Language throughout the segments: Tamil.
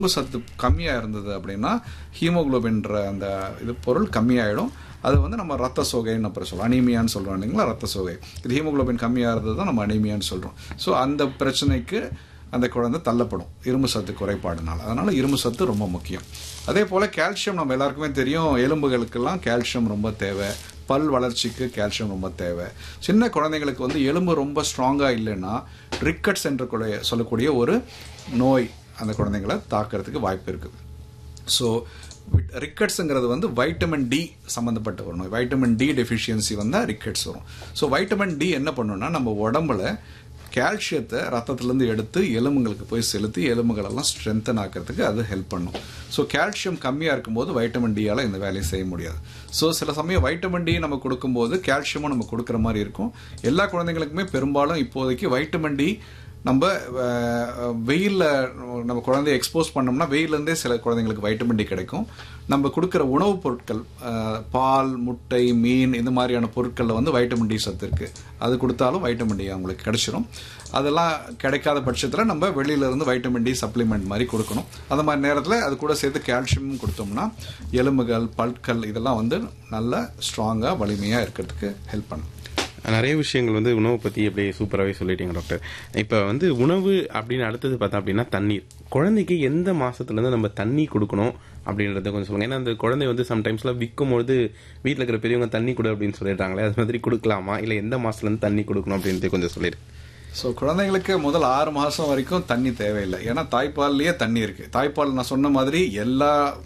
இரும்பு சத்து கம்மியாக இருந்தது அப்படின்னா ஹீமோகுளோபின்ற அந்த இது பொருள் கம்மியாயிடும் அது வந்து நம்ம ரத்த சோகைன்னு அப்புறம் சொல்லுவோம் அனீமியான்னு சொல்கிறோம் இல்லைங்களா ரத்த சோகை இது ஹீமோகுளோபின் கம்மியாக இருந்தது தான் நம்ம அனீமியான்னு சொல்கிறோம் ஸோ அந்த பிரச்சனைக்கு அந்த குழந்தை தள்ளப்படும் இரும்பு சத்து குறைபாடுனால அதனால் இரும்பு சத்து ரொம்ப முக்கியம் அதே போல் கால்சியம் நம்ம எல்லாருக்குமே தெரியும் எலும்புகளுக்கெல்லாம் கால்சியம் ரொம்ப தேவை பல் வளர்ச்சிக்கு கால்சியம் ரொம்ப தேவை சின்ன குழந்தைங்களுக்கு வந்து எலும்பு ரொம்ப ஸ்ட்ராங்காக இல்லைன்னா ரிக்கட்ஸ் என்று கூடிய சொல்லக்கூடிய ஒரு நோய் அந்த குழந்தைங்களை தாக்கிறதுக்கு வாய்ப்பு இருக்குது ஸோ ரிக்கட்ஸுங்கிறது வந்து வைட்டமின் டி சம்மந்தப்பட்ட ஒரு நோய் வைட்டமின் டி டெஃபிஷியன்சி வந்தால் ரிக்கட்ஸ் வரும் ஸோ வைட்டமின் டி என்ன பண்ணுன்னா நம்ம உடம்புல கால்சியத்தை ரத்தத்துலேருந்து எடுத்து எலும்புங்களுக்கு போய் செலுத்தி எலும்புகளெல்லாம் ஸ்ட்ரென்தன் ஆக்கிறதுக்கு அது ஹெல்ப் பண்ணும் ஸோ கால்சியம் கம்மியாக இருக்கும்போது வைட்டமின் டியால் இந்த வேலையை செய்ய முடியாது ஸோ சில சமயம் வைட்டமின் டி நம்ம கொடுக்கும்போது கால்சியமும் நம்ம கொடுக்குற மாதிரி இருக்கும் எல்லா குழந்தைங்களுக்குமே பெரும்பாலும் இப்போதைக்கு வைட்டமின் டி நம்ம வெயிலில் நம்ம குழந்தைய எக்ஸ்போஸ் பண்ணோம்னா வெயிலேருந்தே சில குழந்தைங்களுக்கு வைட்டமின் டி கிடைக்கும் நம்ம கொடுக்குற உணவுப் பொருட்கள் பால் முட்டை மீன் இந்த மாதிரியான பொருட்களில் வந்து வைட்டமின் டி சத்து இருக்குது அது கொடுத்தாலும் வைட்டமின் டி அவங்களுக்கு கிடைச்சிரும் அதெல்லாம் கிடைக்காத பட்சத்தில் நம்ம வெளியிலேருந்து வைட்டமின் டி சப்ளிமெண்ட் மாதிரி கொடுக்கணும் அந்த மாதிரி நேரத்தில் அது கூட சேர்த்து கால்சியமும் கொடுத்தோம்னா எலும்புகள் பல்கள் இதெல்லாம் வந்து நல்ல ஸ்ட்ராங்காக வலிமையாக இருக்கிறதுக்கு ஹெல்ப் பண்ணும் நிறைய விஷயங்கள் வந்து உணவு பற்றி அப்படியே சூப்பராகவே சொல்லிட்டீங்க டாக்டர் இப்போ வந்து உணவு அப்படின்னு அடுத்தது பார்த்தா அப்படின்னா தண்ணீர் குழந்தைக்கு எந்த மாசத்துலேருந்து நம்ம தண்ணி கொடுக்கணும் அப்படின்றத கொஞ்சம் சொல்லுங்க ஏன்னா அந்த குழந்தை வந்து சம்டைம்ஸ்லாம் விற்கும் பொழுது வீட்டில் இருக்கிற பெரியவங்க தண்ணி கொடு அப்படின்னு சொல்லிடுறாங்களே அது மாதிரி கொடுக்கலாமா இல்லை எந்த மாசத்துலேருந்து தண்ணி கொடுக்கணும் அப்படின்றத கொஞ்சம் சொல்லிடு ஸோ குழந்தைங்களுக்கு முதல் ஆறு மாதம் வரைக்கும் தண்ணி தேவையில்லை ஏன்னா தாய்ப்பால்லையே தண்ணி இருக்குது தாய்ப்பால் நான் சொன்ன மாதிரி எல்லா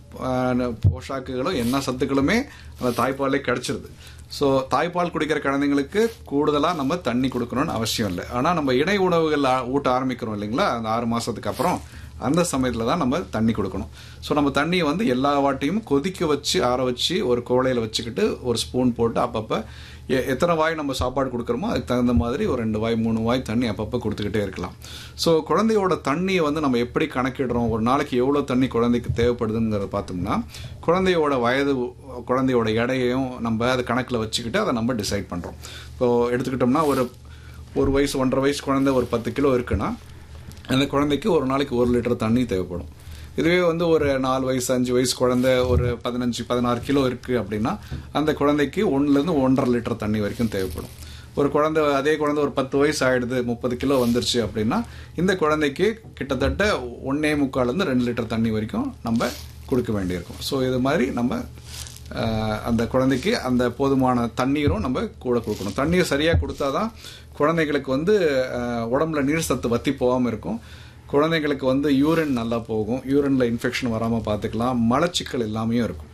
போஷாக்குகளும் என்ன சத்துக்களுமே அந்த தாய்ப்பாலே கிடச்சிருது ஸோ தாய்ப்பால் குடிக்கிற குழந்தைங்களுக்கு கூடுதலாக நம்ம தண்ணி கொடுக்கணும்னு அவசியம் இல்லை ஆனால் நம்ம இணை உணவுகள் ஊட்ட ஆரம்பிக்கிறோம் இல்லைங்களா அந்த ஆறு மாதத்துக்கு அப்புறம் அந்த சமயத்தில் தான் நம்ம தண்ணி கொடுக்கணும் ஸோ நம்ம தண்ணியை வந்து எல்லா வாட்டியும் கொதிக்க வச்சு ஆற வச்சு ஒரு கோழையில் வச்சுக்கிட்டு ஒரு ஸ்பூன் போட்டு அப்பப்போ எத்தனை வாய் நம்ம சாப்பாடு கொடுக்குறோமோ அதுக்கு தகுந்த மாதிரி ஒரு ரெண்டு வாய் மூணு வாய் தண்ணி அப்பப்போ கொடுத்துக்கிட்டே இருக்கலாம் ஸோ குழந்தையோட தண்ணியை வந்து நம்ம எப்படி கணக்கிடுறோம் ஒரு நாளைக்கு எவ்வளோ தண்ணி குழந்தைக்கு தேவைப்படுதுங்கிறத பார்த்தோம்னா குழந்தையோட வயது குழந்தையோட எடையையும் நம்ம அதை கணக்கில் வச்சுக்கிட்டு அதை நம்ம டிசைட் பண்ணுறோம் இப்போது எடுத்துக்கிட்டோம்னா ஒரு ஒரு வயசு ஒன்றரை வயசு குழந்தை ஒரு பத்து கிலோ இருக்குன்னா அந்த குழந்தைக்கு ஒரு நாளைக்கு ஒரு லிட்டர் தண்ணி தேவைப்படும் இதுவே வந்து ஒரு நாலு வயசு அஞ்சு வயசு குழந்தை ஒரு பதினஞ்சு பதினாறு கிலோ இருக்குது அப்படின்னா அந்த குழந்தைக்கு ஒன்றுலேருந்து ஒன்றரை லிட்டர் தண்ணி வரைக்கும் தேவைப்படும் ஒரு குழந்தை அதே குழந்தை ஒரு பத்து வயசு ஆகிடுது முப்பது கிலோ வந்துருச்சு அப்படின்னா இந்த குழந்தைக்கு கிட்டத்தட்ட ஒன்னே முக்கால்லேருந்து ரெண்டு லிட்டர் தண்ணி வரைக்கும் நம்ம கொடுக்க வேண்டியிருக்கும் ஸோ இது மாதிரி நம்ம அந்த குழந்தைக்கு அந்த போதுமான தண்ணீரும் நம்ம கூட கொடுக்கணும் தண்ணீர் சரியாக கொடுத்தா தான் குழந்தைங்களுக்கு வந்து உடம்புல நீர் சத்து வத்தி போகாமல் இருக்கும் குழந்தைங்களுக்கு வந்து யூரின் நல்லா போகும் யூரினில் இன்ஃபெக்ஷன் வராமல் பார்த்துக்கலாம் மலச்சிக்கல் எல்லாமே இருக்கும்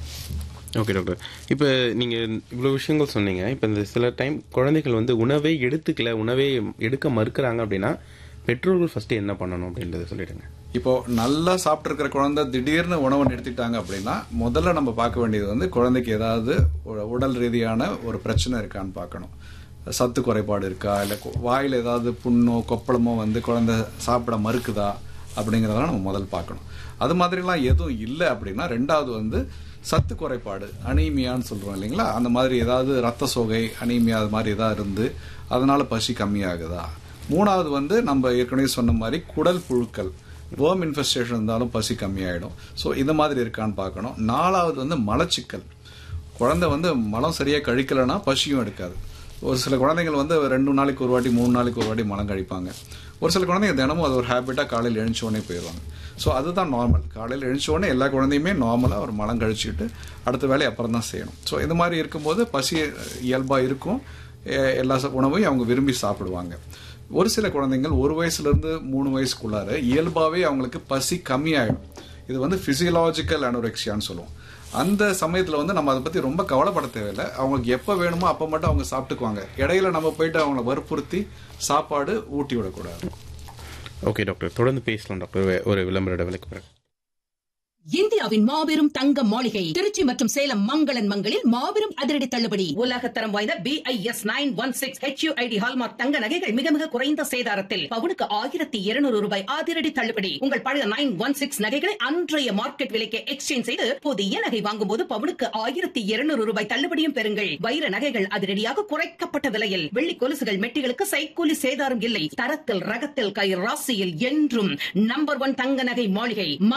ஓகே டாக்டர் இப்போ நீங்கள் இவ்வளோ விஷயங்கள் சொன்னீங்க இப்போ இந்த சில டைம் குழந்தைகள் வந்து உணவே எடுத்துக்கல உணவே எடுக்க மறுக்கிறாங்க அப்படின்னா பெற்றோர்கள் ஃபஸ்ட்டு என்ன பண்ணணும் அப்படின்றத சொல்லிடுங்க இப்போ நல்லா சாப்பிட்டு இருக்கிற குழந்தை திடீர்னு உணவை நிறுத்திட்டாங்க அப்படின்னா முதல்ல நம்ம பார்க்க வேண்டியது வந்து குழந்தைக்கு ஏதாவது உடல் ரீதியான ஒரு பிரச்சனை இருக்கான்னு பார்க்கணும் சத்து குறைபாடு இருக்கா இல்லை வாயில் ஏதாவது புண்ணோ கொப்பளமோ வந்து குழந்தை சாப்பிட மறுக்குதா அப்படிங்கிறதெல்லாம் நம்ம முதல் பார்க்கணும் அது மாதிரிலாம் எதுவும் இல்லை அப்படின்னா ரெண்டாவது வந்து சத்து குறைபாடு அனீமியான்னு சொல்கிறோம் இல்லைங்களா அந்த மாதிரி ஏதாவது ரத்த சோகை அனீமியா அது மாதிரி ஏதாவது இருந்து அதனால பசி கம்மியாகுதா மூணாவது வந்து நம்ம ஏற்கனவே சொன்ன மாதிரி குடல் புழுக்கள் வேர்ம் இன்ஃபெஸ்டேஷன் இருந்தாலும் பசி கம்மியாயிடும் ஸோ இந்த மாதிரி இருக்கான்னு பார்க்கணும் நாலாவது வந்து மலச்சிக்கல் குழந்தை வந்து மலம் சரியாக கழிக்கலைன்னா பசியும் எடுக்காது ஒரு சில குழந்தைகள் வந்து ரெண்டு நாளைக்கு ஒரு வாட்டி மூணு நாளைக்கு ஒரு வாட்டி மலம் கழிப்பாங்க ஒரு சில குழந்தைங்க தினமும் அது ஒரு ஹேபிட்டாக காலையில் எழுந்த உடனே போயிடுவாங்க ஸோ அதுதான் நார்மல் காலையில் எழுந்த உடனே எல்லா குழந்தையுமே நார்மலாக ஒரு மலம் கழிச்சுக்கிட்டு அடுத்த வேலையை அப்புறம் தான் செய்யணும் ஸோ இந்த மாதிரி இருக்கும்போது பசி இயல்பாக இருக்கும் எல்லா உணவையும் அவங்க விரும்பி சாப்பிடுவாங்க ஒரு சில குழந்தைங்கள் ஒரு வயசுலேருந்து மூணு வயசுக்குள்ளார இயல்பாகவே அவங்களுக்கு பசி கம்மியாயிடும் இது வந்து ஃபிசியலாஜிக்கல் அனோரெக்சியான்னு சொல்லுவோம் அந்த சமயத்தில் வந்து நம்ம அதை பற்றி ரொம்ப கவலைப்பட தேவையில்லை அவங்களுக்கு எப்போ வேணுமோ அப்போ மட்டும் அவங்க சாப்பிட்டுக்குவாங்க இடையில நம்ம போயிட்டு அவங்கள வற்புறுத்தி சாப்பாடு ஊட்டி விடக்கூடாது ஓகே டாக்டர் தொடர்ந்து பேசலாம் டாக்டர் ஒரு விளம்பர விலைக்கு பிறகு இந்தியாவின் மாபெரும் தங்க மாளிகை திருச்சி மற்றும் சேலம் மங்களன் மங்களில் மாபெரும் அதிரடி தள்ளுபடி உலகத்தரம் வாய்ந்த B I S nine one six H ID hallmark தங்க நகைகள் மிக மிக குறைந்த சேதாரத்தில் பவுனுக்கு ஆயிரத்தி இருநூறு ரூபாய் அதிரடி தள்ளுபடி உங்கள் பழைய நைன் ஒன் சிக்ஸ் நகைகளை அன்றைய மார்க்கெட் விலைக்கு எக்ஸ்சேஞ்ச் செய்து புதிய நகை வாங்கும் போது பவுனுக்கு ஆயிரத்தி இருநூறு ரூபாய் தள்ளுபடியும் பெறுங்கள் வைர நகைகள் அதிரடியாக குறைக்கப்பட்ட விலையில் வெள்ளி கொலுசுகள் மெட்டிகளுக்கு சைக்கூலி சேதாரம் இல்லை தரத்தில் ரகத்தில் கை ராசியில் என்றும் நம்பர் ஒன் தங்க நகை மாளிகை